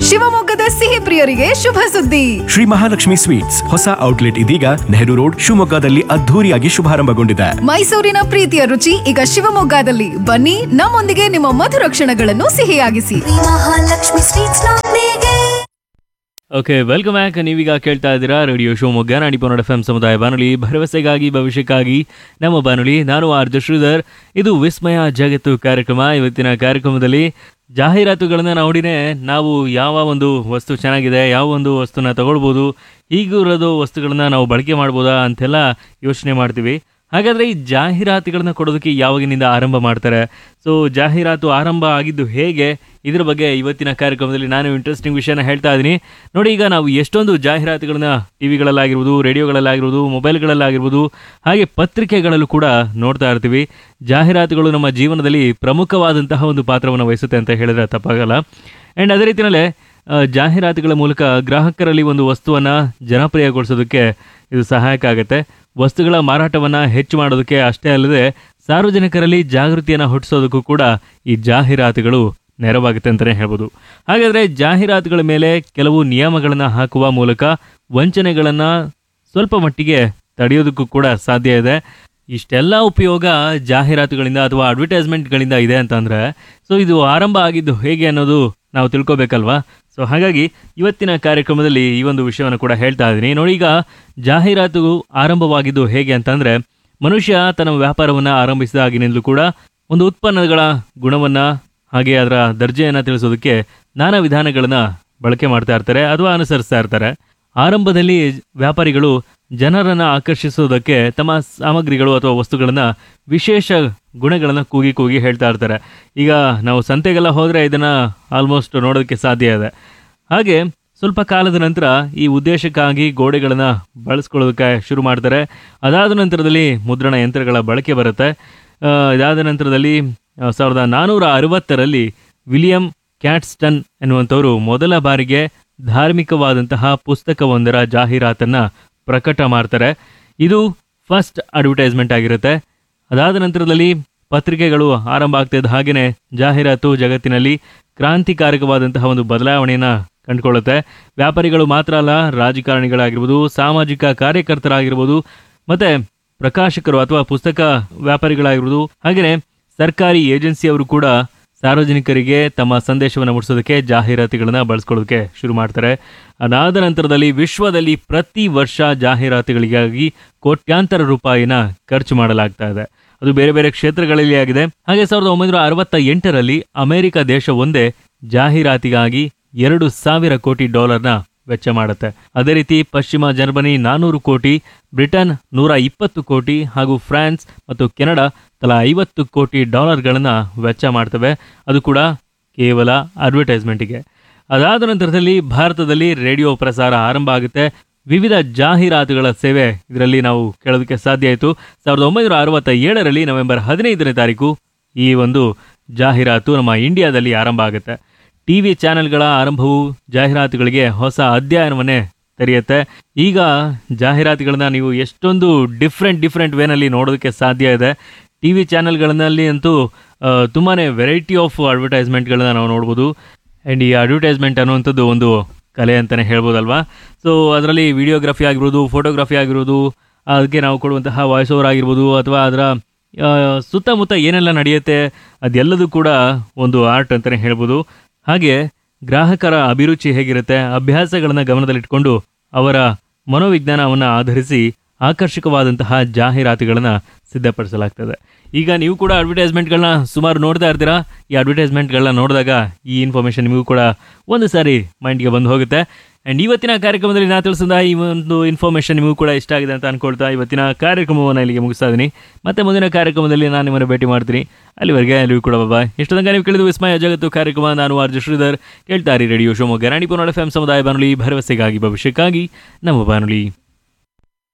ಶಿವಮೊಗ್ಗದ ಸಿಹಿ ಪ್ರಿಯರಿಗೆ ಶುಭ ಸುದ್ದಿ ಶ್ರೀ ಮಹಾಲಕ್ಷ್ಮಿ ಸ್ವೀಟ್ಸ್ ಹೊಸ ಔಟ್ಲೆಟ್ ಇದೀಗ ನೆಹರು ರೋಡ್ ಶಿವಮೊಗ್ಗದಲ್ಲಿ ಅದ್ಧೂರಿಯಾಗಿ ಶುಭಾರಂಭಗೊಂಡಿದೆ ಮೈಸೂರಿನ ಪ್ರೀತಿಯ ರುಚಿ ಈಗ ಶಿವಮೊಗ್ಗದಲ್ಲಿ ಬನ್ನಿ ನಮ್ಮೊಂದಿಗೆ ನಿಮ್ಮ ಮಧುರ ಕ್ಷಣಗಳನ್ನು ಸಿಹಿಯಾಗಿಸಿ ಮಹಾಲಕ್ಷ್ಮಿ ಸ್ವೀಟ್ಸ್ ನೊಂದಿಗೆ ಓಕೆ ವೆಲ್ಕಮ್ ಬ್ಯಾಕ್ ನೀವೀಗ ಕೇಳ್ತಾ ಇದ್ದೀರಾ ರೇಡಿಯೋ ಶಿವಮೊಗ್ಗ ನಾಡಿಪೋನಡ್ ಎಫ್ ಎಂ ಸಮುದಾಯ ಬಾನುಲಿ ಭರವಸೆಗಾಗಿ ಭವಿಷ್ಯಕ್ಕಾಗಿ ನಮ್ಮ ಬಾನುಲಿ ನಾನು ಆರ್ ಜೆ ಶ್ರೀಧರ್ ಇದು ವಿಸ್ಮಯ ಜಗತ್ತು ಕಾರ್ಯಕ್ರಮ ಇವತ್ತಿನ ಕಾರ್ಯಕ್ರಮದಲ್ಲಿ ಜಾಹೀರಾತುಗಳನ್ನ ನೋಡಿನೇ ನಾವು ಯಾವ ಒಂದು ವಸ್ತು ಚೆನ್ನಾಗಿದೆ ಯಾವ ಒಂದು ವಸ್ತುನ ತಗೊಳ್ಬೋದು ಹೀಗಿರೋದು ವಸ್ತುಗಳನ್ನ ನಾವು ಬಳಕೆ ಮಾಡ್ಬೋದಾ ಅಂತೆಲ್ಲ ಯೋಚನೆ ಮಾಡ್ತೀವಿ ಹಾಗಾದರೆ ಈ ಜಾಹೀರಾತುಗಳನ್ನ ಕೊಡೋದಕ್ಕೆ ಯಾವಾಗಿನಿಂದ ಆರಂಭ ಮಾಡ್ತಾರೆ ಸೊ ಜಾಹೀರಾತು ಆರಂಭ ಆಗಿದ್ದು ಹೇಗೆ ಇದ್ರ ಬಗ್ಗೆ ಇವತ್ತಿನ ಕಾರ್ಯಕ್ರಮದಲ್ಲಿ ನಾನು ಇಂಟ್ರೆಸ್ಟಿಂಗ್ ವಿಷಯನ ಹೇಳ್ತಾ ಇದ್ದೀನಿ ನೋಡಿ ಈಗ ನಾವು ಎಷ್ಟೊಂದು ಜಾಹೀರಾತುಗಳನ್ನ ಟಿ ವಿಗಳಲ್ಲಾಗಿರ್ಬೋದು ರೇಡಿಯೋಗಳಲ್ಲಾಗಿರ್ಬೋದು ಮೊಬೈಲ್ಗಳಲ್ಲಾಗಿರ್ಬೋದು ಹಾಗೆ ಪತ್ರಿಕೆಗಳಲ್ಲೂ ಕೂಡ ನೋಡ್ತಾ ಇರ್ತೀವಿ ಜಾಹೀರಾತುಗಳು ನಮ್ಮ ಜೀವನದಲ್ಲಿ ಪ್ರಮುಖವಾದಂತಹ ಒಂದು ಪಾತ್ರವನ್ನು ವಹಿಸುತ್ತೆ ಅಂತ ಹೇಳಿದ್ರೆ ತಪ್ಪಾಗಲ್ಲ ಆ್ಯಂಡ್ ಅದೇ ರೀತಿಯಲ್ಲೇ ಆ, ಜಾಹೀರಾತುಗಳ ಮೂಲಕ ಗ್ರಾಹಕರಲ್ಲಿ ಒಂದು ವಸ್ತುವನ್ನು ಜನಪ್ರಿಯಗೊಳಿಸೋದಕ್ಕೆ ಇದು ಸಹಾಯಕ ಆಗುತ್ತೆ ವಸ್ತುಗಳ ಮಾರಾಟವನ್ನು ಹೆಚ್ಚು ಮಾಡೋದಕ್ಕೆ ಅಷ್ಟೇ ಅಲ್ಲದೆ ಸಾರ್ವಜನಿಕರಲ್ಲಿ ಜಾಗೃತಿಯನ್ನು ಹುಟ್ಟಿಸೋದಕ್ಕೂ ಕೂಡ ಈ ಜಾಹೀರಾತುಗಳು ನೆರವಾಗುತ್ತೆ ಅಂತಲೇ ಹೇಳ್ಬೋದು ಹಾಗಾದರೆ ಜಾಹೀರಾತುಗಳ ಮೇಲೆ ಕೆಲವು ನಿಯಮಗಳನ್ನು ಹಾಕುವ ಮೂಲಕ ವಂಚನೆಗಳನ್ನು ಸ್ವಲ್ಪ ಮಟ್ಟಿಗೆ ತಡೆಯೋದಕ್ಕೂ ಕೂಡ ಸಾಧ್ಯ ಇದೆ ಇಷ್ಟೆಲ್ಲ ಉಪಯೋಗ ಜಾಹೀರಾತುಗಳಿಂದ ಅಥವಾ ಅಡ್ವರ್ಟೈಸ್ಮೆಂಟ್ಗಳಿಂದ ಇದೆ ಅಂತಂದರೆ ಸೊ ಇದು ಆರಂಭ ಆಗಿದ್ದು ಹೇಗೆ ಅನ್ನೋದು ನಾವು ತಿಳ್ಕೊಬೇಕಲ್ವಾ ಸೊ ಹಾಗಾಗಿ ಇವತ್ತಿನ ಕಾರ್ಯಕ್ರಮದಲ್ಲಿ ಈ ಒಂದು ವಿಷಯವನ್ನು ಕೂಡ ಹೇಳ್ತಾ ಇದ್ದೀನಿ ನೋಡಿ ಈಗ ಜಾಹೀರಾತು ಆರಂಭವಾಗಿದ್ದು ಹೇಗೆ ಅಂತಂದರೆ ಮನುಷ್ಯ ತನ್ನ ವ್ಯಾಪಾರವನ್ನು ಆರಂಭಿಸಿದಾಗಿನಿಂದಲೂ ಕೂಡ ಒಂದು ಉತ್ಪನ್ನಗಳ ಗುಣವನ್ನು ಹಾಗೆ ಅದರ ದರ್ಜೆಯನ್ನು ತಿಳಿಸೋದಕ್ಕೆ ನಾನಾ ವಿಧಾನಗಳನ್ನು ಬಳಕೆ ಮಾಡ್ತಾ ಇರ್ತಾರೆ ಅಥವಾ ಅನುಸರಿಸ್ತಾ ಇರ್ತಾರೆ ಆರಂಭದಲ್ಲಿ ವ್ಯಾಪಾರಿಗಳು ಜನರನ್ನು ಆಕರ್ಷಿಸೋದಕ್ಕೆ ತಮ್ಮ ಸಾಮಗ್ರಿಗಳು ಅಥವಾ ವಸ್ತುಗಳನ್ನು ವಿಶೇಷ ಗುಣಗಳನ್ನು ಕೂಗಿ ಕೂಗಿ ಹೇಳ್ತಾ ಇರ್ತಾರೆ ಈಗ ನಾವು ಸಂತೆಗೆಲ್ಲ ಹೋದರೆ ಇದನ್ನು ಆಲ್ಮೋಸ್ಟ್ ನೋಡೋದಕ್ಕೆ ಸಾಧ್ಯ ಇದೆ ಹಾಗೆ ಸ್ವಲ್ಪ ಕಾಲದ ನಂತರ ಈ ಉದ್ದೇಶಕ್ಕಾಗಿ ಗೋಡೆಗಳನ್ನು ಬಳಸ್ಕೊಳ್ಳೋದಕ್ಕೆ ಶುರು ಮಾಡ್ತಾರೆ ಅದಾದ ನಂತರದಲ್ಲಿ ಮುದ್ರಣ ಯಂತ್ರಗಳ ಬಳಕೆ ಬರುತ್ತೆ ಆ, ಇದಾದ ನಂತರದಲ್ಲಿ ಆ, ಸಾವಿರದ ನಾನ್ನೂರ ಅರವತ್ತರಲ್ಲಿ ವಿಲಿಯಂ ಕ್ಯಾಟ್ಸ್ಟನ್ ಎನ್ನುವಂಥವರು ಮೊದಲ ಬಾರಿಗೆ ಧಾರ್ಮಿಕವಾದಂತಹ ಪುಸ್ತಕವೊಂದರ ಜಾಹೀರಾತನ್ನು ಪ್ರಕಟ ಮಾಡ್ತಾರೆ ಇದು ಫಸ್ಟ್ ಅಡ್ವರ್ಟೈಸ್ಮೆಂಟ್ ಆಗಿರುತ್ತೆ ಅದಾದ ನಂತರದಲ್ಲಿ ಪತ್ರಿಕೆಗಳು ಆರಂಭ ಆಗ್ತಿದ್ದ ಹಾಗೆಯೇ ಜಾಹೀರಾತು ಜಗತ್ತಿನಲ್ಲಿ ಕ್ರಾಂತಿಕಾರಕವಾದಂತಹ ಒಂದು ಬದಲಾವಣೆಯನ್ನು ಕಂಡುಕೊಳ್ಳುತ್ತೆ ವ್ಯಾಪಾರಿಗಳು ಮಾತ್ರ ಅಲ್ಲ ರಾಜಕಾರಣಿಗಳಾಗಿರ್ಬೋದು ಸಾಮಾಜಿಕ ಕಾರ್ಯಕರ್ತರಾಗಿರ್ಬೋದು ಮತ್ತೆ ಪ್ರಕಾಶಕರು ಅಥವಾ ಪುಸ್ತಕ ವ್ಯಾಪಾರಿಗಳಾಗಿರ್ಬೋದು ಹಾಗೆಯೇ ಸರ್ಕಾರಿ ಏಜೆನ್ಸಿಯವರು ಕೂಡ ಸಾರ್ವಜನಿಕರಿಗೆ ತಮ್ಮ ಸಂದೇಶವನ್ನು ಮುಟ್ಟಿಸೋದಕ್ಕೆ ಜಾಹೀರಾತುಗಳನ್ನು ಬಳಸ್ಕೊಳ್ಳೋದಕ್ಕೆ ಶುರು ಮಾಡ್ತಾರೆ ಅದಾದ ನಂತರದಲ್ಲಿ ವಿಶ್ವದಲ್ಲಿ ಪ್ರತಿ ವರ್ಷ ಜಾಹೀರಾತುಗಳಿಗಾಗಿ ಕೋಟ್ಯಾಂತರ ರೂಪಾಯಿನ ಖರ್ಚು ಮಾಡಲಾಗ್ತಾ ಇದೆ ಅದು ಬೇರೆ ಬೇರೆ ಕ್ಷೇತ್ರಗಳಲ್ಲಿ ಆಗಿದೆ ಹಾಗೆ ಸಾವಿರದ ಒಂಬೈನೂರ ಅರವತ್ತ ಎಂಟರಲ್ಲಿ ಅಮೆರಿಕ ದೇಶ ಒಂದೇ ಜಾಹೀರಾತಿಗಾಗಿ ಎರಡು ಸಾವಿರ ಕೋಟಿ ಡಾಲರ್ನ ವೆಚ್ಚ ಮಾಡುತ್ತೆ ಅದೇ ರೀತಿ ಪಶ್ಚಿಮ ಜರ್ಮನಿ ನಾನೂರು ಕೋಟಿ ಬ್ರಿಟನ್ ನೂರ ಇಪ್ಪತ್ತು ಕೋಟಿ ಹಾಗೂ ಫ್ರಾನ್ಸ್ ಮತ್ತು ಕೆನಡಾ ತಲಾ ಐವತ್ತು ಕೋಟಿ ಡಾಲರ್ಗಳನ್ನು ವೆಚ್ಚ ಮಾಡ್ತವೆ ಅದು ಕೂಡ ಕೇವಲ ಅಡ್ವರ್ಟೈಸ್ಮೆಂಟಿಗೆ ಅದಾದ ನಂತರದಲ್ಲಿ ಭಾರತದಲ್ಲಿ ರೇಡಿಯೋ ಪ್ರಸಾರ ಆರಂಭ ಆಗುತ್ತೆ ವಿವಿಧ ಜಾಹೀರಾತುಗಳ ಸೇವೆ ಇದರಲ್ಲಿ ನಾವು ಕೇಳೋದಕ್ಕೆ ಸಾಧ್ಯ ಆಯಿತು ಸಾವಿರದ ಒಂಬೈನೂರ ಅರವತ್ತ ಏಳರಲ್ಲಿ ನವೆಂಬರ್ ಹದಿನೈದನೇ ತಾರೀಕು ಈ ಒಂದು ಜಾಹೀರಾತು ನಮ್ಮ ಇಂಡಿಯಾದಲ್ಲಿ ಆರಂಭ ಆಗುತ್ತೆ ಟಿ ವಿ ಚಾನೆಲ್ಗಳ ಆರಂಭವು ಜಾಹೀರಾತುಗಳಿಗೆ ಹೊಸ ಅಧ್ಯಯನವನ್ನೇ ತೆರೆಯುತ್ತೆ ಈಗ ಜಾಹೀರಾತುಗಳನ್ನ ನೀವು ಎಷ್ಟೊಂದು ಡಿಫ್ರೆಂಟ್ ಡಿಫ್ರೆಂಟ್ ವೇನಲ್ಲಿ ನೋಡೋದಕ್ಕೆ ಸಾಧ್ಯ ಇದೆ ಟಿ ವಿ ಚಾನೆಲ್ಗಳಲ್ಲಿ ಅಂತೂ ತುಂಬಾ ವೆರೈಟಿ ಆಫ್ ಅಡ್ವರ್ಟೈಸ್ಮೆಂಟ್ಗಳನ್ನ ನಾವು ನೋಡ್ಬೋದು ಆ್ಯಂಡ್ ಈ ಅಡ್ವರ್ಟೈಸ್ಮೆಂಟ್ ಅನ್ನುವಂಥದ್ದು ಒಂದು ಕಲೆ ಅಂತಲೇ ಹೇಳ್ಬೋದಲ್ವಾ ಸೊ ಅದರಲ್ಲಿ ವಿಡಿಯೋಗ್ರಫಿ ಆಗಿರ್ಬೋದು ಫೋಟೋಗ್ರಫಿ ಆಗಿರ್ಬೋದು ಅದಕ್ಕೆ ನಾವು ಕೊಡುವಂತಹ ವಾಯ್ಸ್ ಓವರ್ ಆಗಿರ್ಬೋದು ಅಥವಾ ಅದರ ಆ, ಸುತ್ತಮುತ್ತ ಏನೆಲ್ಲ ನಡೆಯುತ್ತೆ ಅದೆಲ್ಲದೂ ಕೂಡ ಒಂದು ಆರ್ಟ್ ಅಂತಲೇ ಹೇಳ್ಬೋದು ಹಾಗೆ ಗ್ರಾಹಕರ ಅಭಿರುಚಿ ಹೇಗಿರುತ್ತೆ ಅಭ್ಯಾಸಗಳನ್ನು ಗಮನದಲ್ಲಿಟ್ಕೊಂಡು ಅವರ ಮನೋವಿಜ್ಞಾನವನ್ನು ಆಧರಿಸಿ ಆಕರ್ಷಕವಾದಂತಹ ಜಾಹೀರಾತುಗಳನ್ನು ಸಿದ್ಧಪಡಿಸಲಾಗ್ತದೆ ಈಗ ನೀವು ಕೂಡ ಅಡ್ವರ್ಟೈಸ್ಮೆಂಟ್ಗಳನ್ನ ಸುಮಾರು ನೋಡ್ತಾ ಇರ್ತೀರಾ ಈ ಅಡ್ವರ್ಟೈಸ್ಮೆಂಟ್ಗಳನ್ನ ನೋಡಿದಾಗ ಈ ಇನ್ಫಾರ್ಮೇಷನ್ ನಿಮಗೂ ಕೂಡ ಒಂದು ಸಾರಿ ಮೈಂಡ್ಗೆ ಬಂದು ಹೋಗುತ್ತೆ ಆ್ಯಂಡ್ ಇವತ್ತಿನ ಕಾರ್ಯಕ್ರಮದಲ್ಲಿ ನಾ ತಿಳಿಸಿದ ಈ ಒಂದು ಇನ್ಫಾರ್ಮೇಷನ್ ನಿಮಗೂ ಕೂಡ ಇಷ್ಟ ಆಗಿದೆ ಅಂತ ಅನ್ಕೊಳ್ತಾ ಇವತ್ತಿನ ಕಾರ್ಯಕ್ರಮವನ್ನು ಇಲ್ಲಿಗೆ ಮುಗಿಸ್ತಾ ಇದ್ದೀನಿ ಮತ್ತೆ ಮುಂದಿನ ಕಾರ್ಯಕ್ರಮದಲ್ಲಿ ನಾನು ನಿಮ್ಮನ್ನು ಭೇಟಿ ಮಾಡ್ತೀನಿ ಅಲ್ಲಿವರೆಗೆ ಅಲ್ಲಿಯೂ ಕೂಡ ಬಾಯ್ ಇಷ್ಟು ತನಕ ನೀವು ಕೇಳಿದ ವಿಸ್ಮಯ ಜಗತ್ತು ಕಾರ್ಯಕ್ರಮ ನಾನು ಆರ್ಜು ಶ್ರೀಧರ್ ಕೇಳ್ತಾರಿ radio Shivamogga Ranipura F M ಸಮುದಾಯ ಬಾನುಲಿ ಭರವಸೆಗಾಗಿ ಭವಿಷ್ಯಕ್ಕಾಗಿ ನಮ್ಮ ಬಾನುಲಿ